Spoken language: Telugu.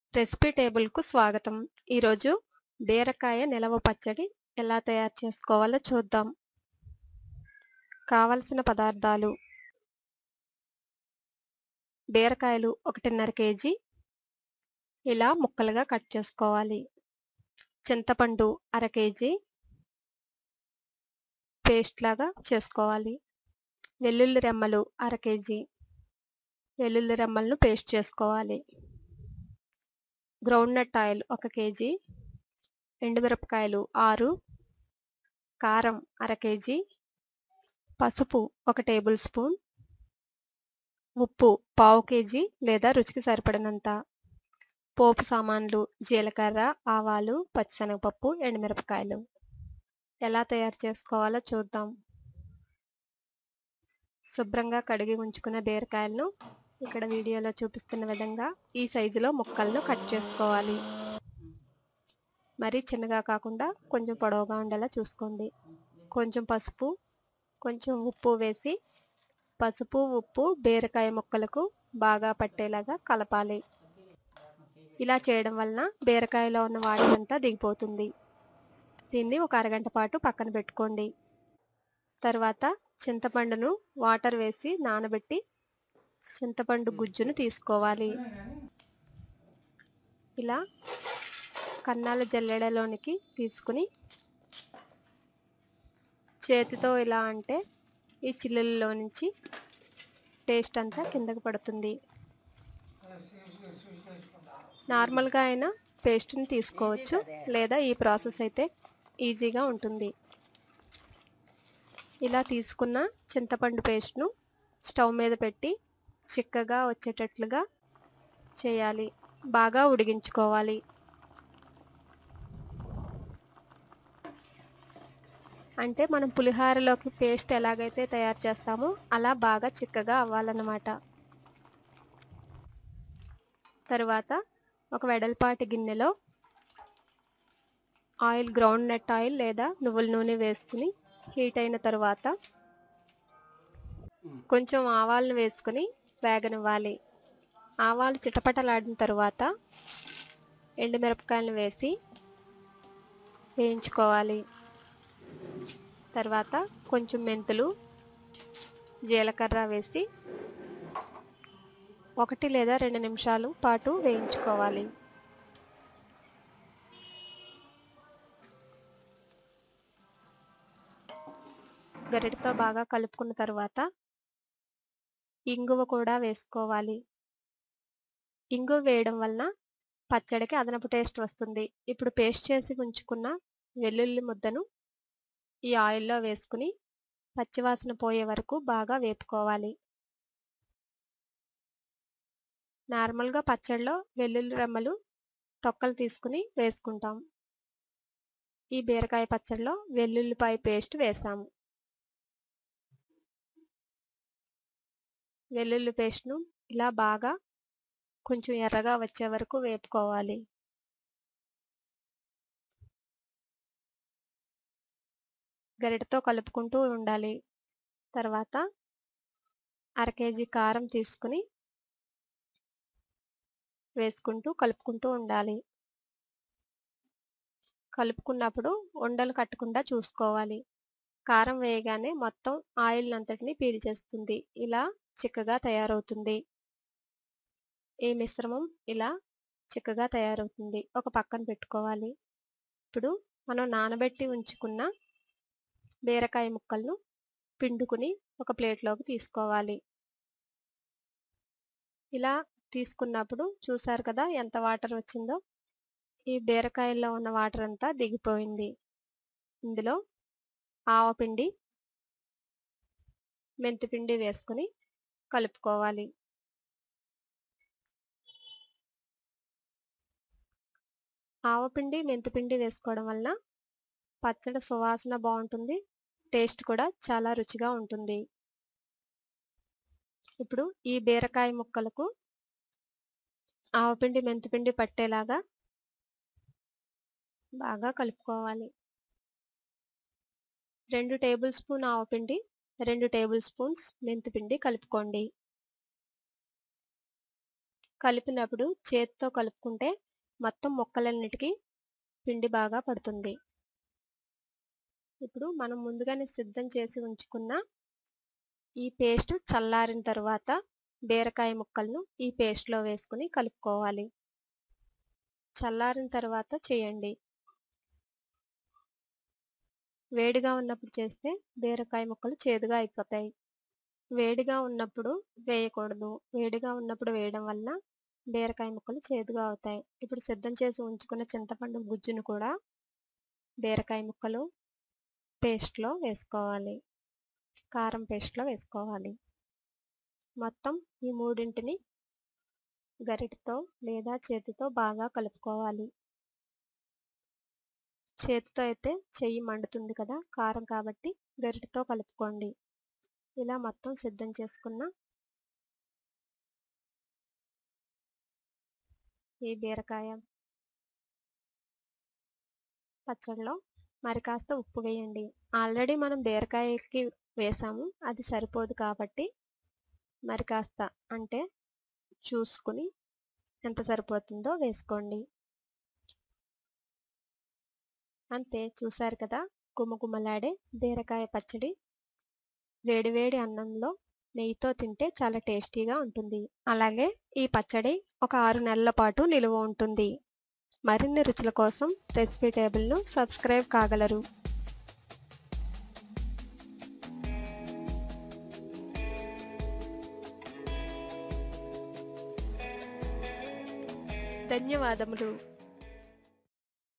రెసిపీ టేబుల్కు స్వాగతం ఈరోజు బీరకాయ నిలవ పచ్చడి ఎలా తయారు చేసుకోవాలో చూద్దాం కావలసిన పదార్థాలు బీరకాయలు ఒకటిన్నర కేజీ ఇలా ముక్కలుగా కట్ చేసుకోవాలి చింతపండు అర కేజీ పేస్ట్ లాగా చేసుకోవాలి వెల్లుల్లి రెమ్మలు అర కేజీ వెల్లుల్లి రెమ్మలను పేస్ట్ చేసుకోవాలి గ్రౌండ్నట్ ఆయిల్ ఒక కేజీ ఎండుమిరపకాయలు ఆరు కారం అర కేజీ పసుపు ఒక టేబుల్ స్పూన్ ఉప్పు పావు కేజీ లేదా రుచికి సరిపడినంత పోపు సామాన్లు జీలకర్ర ఆవాలు పచ్చిశనగపప్పు ఎండుమిరపకాయలు ఎలా తయారు చేసుకోవాలో చూద్దాం శుభ్రంగా కడిగి ఉంచుకున్న బీరకాయలను ఇక్కడ వీడియోలో చూపిస్తున్న విధంగా ఈ సైజులో ముక్కలను కట్ చేసుకోవాలి మరీ చిన్నగా కాకుండా కొంచెం పొడవుగా ఉండేలా చూసుకోండి కొంచెం పసుపు కొంచెం ఉప్పు వేసి పసుపు ఉప్పు బీరకాయ ముక్కలకు బాగా పట్టేలాగా కలపాలి ఇలా చేయడం వలన బీరకాయలో ఉన్న వాటినంతా దిగిపోతుంది దీన్ని ఒక అరగంట పాటు పక్కన పెట్టుకోండి తర్వాత చింతపండును వాటర్ వేసి నానబెట్టి చింతపండు గుజ్జును తీసుకోవాలి ఇలా కన్నాల జల్లెడలోనికి తీసుకుని చేతితో ఇలా అంటే ఈ చిల్లుల్లో నుంచి పేస్ట్ అంతా కిందకు పడుతుంది నార్మల్గా అయినా పేస్ట్ని తీసుకోవచ్చు లేదా ఈ ప్రాసెస్ అయితే ఈజీగా ఉంటుంది ఇలా తీసుకున్న చింతపండు పేస్ట్ను స్టవ్ మీద పెట్టి చిక్కగా వచ్చేటట్లుగా చేయాలి బాగా ఉడిగించుకోవాలి అంటే మనం పులిహారలోకి పేస్ట్ ఎలాగైతే తయారు చేస్తామో అలా బాగా చిక్కగా అవ్వాలన్నమాట తరువాత ఒక వెడల్పాటి గిన్నెలో ఆయిల్ గ్రౌండ్ నట్ ఆయిల్ లేదా నువ్వుల నూనె వేసుకుని హీట్ అయిన తర్వాత కొంచెం ఆవాలను వేసుకుని వేగనివ్వాలి ఆవాలు చిటపటలాడిన తర్వాత ఎండుమిరపకాయలను వేసి వేయించుకోవాలి తర్వాత కొంచెం మెంతులు జీలకర్ర వేసి ఒకటి లేదా రెండు నిమిషాలు పాటు వేయించుకోవాలి గరిటతో బాగా కలుపుకున్న తర్వాత ఇంగువ కూడా వేసుకోవాలి ఇంగువ వేయడం వలన పచ్చడికి అదనపు టేస్ట్ వస్తుంది ఇప్పుడు పేస్ట్ చేసి ఉంచుకున్న వెల్లుల్లి ముద్దను ఈ ఆయిల్లో వేసుకుని పచ్చివాసన పోయే వరకు బాగా వేపుకోవాలి నార్మల్గా పచ్చడిలో వెల్లుల్లి రెమ్మలు తొక్కలు తీసుకుని వేసుకుంటాం ఈ బీరకాయ పచ్చడిలో వెల్లుల్లిపాయ పేస్ట్ వేసాము వెల్లుల్లి పేస్ట్ను ఇలా బాగా కొంచెం ఎర్రగా వచ్చే వరకు వేపుకోవాలి గరిటతో కలుపుకుంటూ ఉండాలి తర్వాత అర కేజీ కారం తీసుకుని వేసుకుంటూ కలుపుకుంటూ ఉండాలి కలుపుకున్నప్పుడు ఉండలు కట్టకుండా చూసుకోవాలి కారం వేయగానే మొత్తం ఆయిల్ అంతటిని పీల్చేస్తుంది ఇలా చిక్కగా తయారవుతుంది ఈ మిశ్రమం ఇలా చిక్కగా తయారవుతుంది ఒక పక్కన పెట్టుకోవాలి ఇప్పుడు మనం నానబెట్టి ఉంచుకున్న బీరకాయ ముక్కలను పిండుకుని ఒక ప్లేట్లోకి తీసుకోవాలి ఇలా తీసుకున్నప్పుడు చూసారు కదా ఎంత వాటర్ వచ్చిందో ఈ బీరకాయల్లో ఉన్న వాటర్ అంతా దిగిపోయింది ఇందులో ఆవపిండి మెంతిపిండి వేసుకుని కలుపుకోవాలి ఆవపిండి మెంతిపిండి వేసుకోవడం వలన పచ్చడి సువాసన బాగుంటుంది టేస్ట్ కూడా చాలా రుచిగా ఉంటుంది ఇప్పుడు ఈ బీరకాయ ముక్కలకు ఆవపిండి మెంతిపిండి పట్టేలాగా బాగా కలుపుకోవాలి రెండు టేబుల్ స్పూన్ ఆవపిండి రెండు టేబుల్ స్పూన్స్ మెంతిపిండి కలుపుకోండి కలిపినప్పుడు చేతితో కలుపుకుంటే మొత్తం ముక్కలన్నిటికీ పిండి బాగా పడుతుంది ఇప్పుడు మనం ముందుగానే సిద్ధం చేసి ఉంచుకున్న ఈ పేస్ట్ చల్లారిన తర్వాత బీరకాయ ముక్కలను ఈ పేస్ట్లో వేసుకుని కలుపుకోవాలి చల్లారిన తర్వాత చేయండి వేడిగా ఉన్నప్పుడు చేస్తే బీరకాయ ముక్కలు చేదుగా అయిపోతాయి వేడిగా ఉన్నప్పుడు వేయకూడదు వేడిగా ఉన్నప్పుడు వేయడం వల్ల బీరకాయ ముక్కలు చేదుగా అవుతాయి ఇప్పుడు సిద్ధం చేసి ఉంచుకున్న చింతపండు గుజ్జును కూడా బీరకాయ ముక్కలు పేస్ట్లో వేసుకోవాలి కారం పేస్ట్లో వేసుకోవాలి మొత్తం ఈ మూడింటిని గరిటతో లేదా చేతితో బాగా కలుపుకోవాలి చేతితో అయితే చెయ్యి మండుతుంది కదా కారం కాబట్టి గరిటతో కలుపుకోండి ఇలా మొత్తం సిద్ధం చేసుకున్న ఈ బీరకాయ పచ్చడిలో మరి కాస్త ఉప్పు వేయండి ఆల్రెడీ మనం బీరకాయకి వేసాము అది సరిపోదు కాబట్టి మరి కాస్త అంటే చూసుకుని ఎంత సరిపోతుందో వేసుకోండి అంతే చూసారు కదా గుమగుమలాడే బీరకాయ పచ్చడి వేడివేడి అన్నంలో నెయ్యితో తింటే చాలా టేస్టీగా ఉంటుంది అలాగే ఈ పచ్చడి ఒక ఆరు నెలల పాటు నిలువ ఉంటుంది మరిన్ని రుచుల కోసం రెసిపీ టేబుల్ను సబ్స్క్రైబ్ కాగలరు ధన్యవాదములు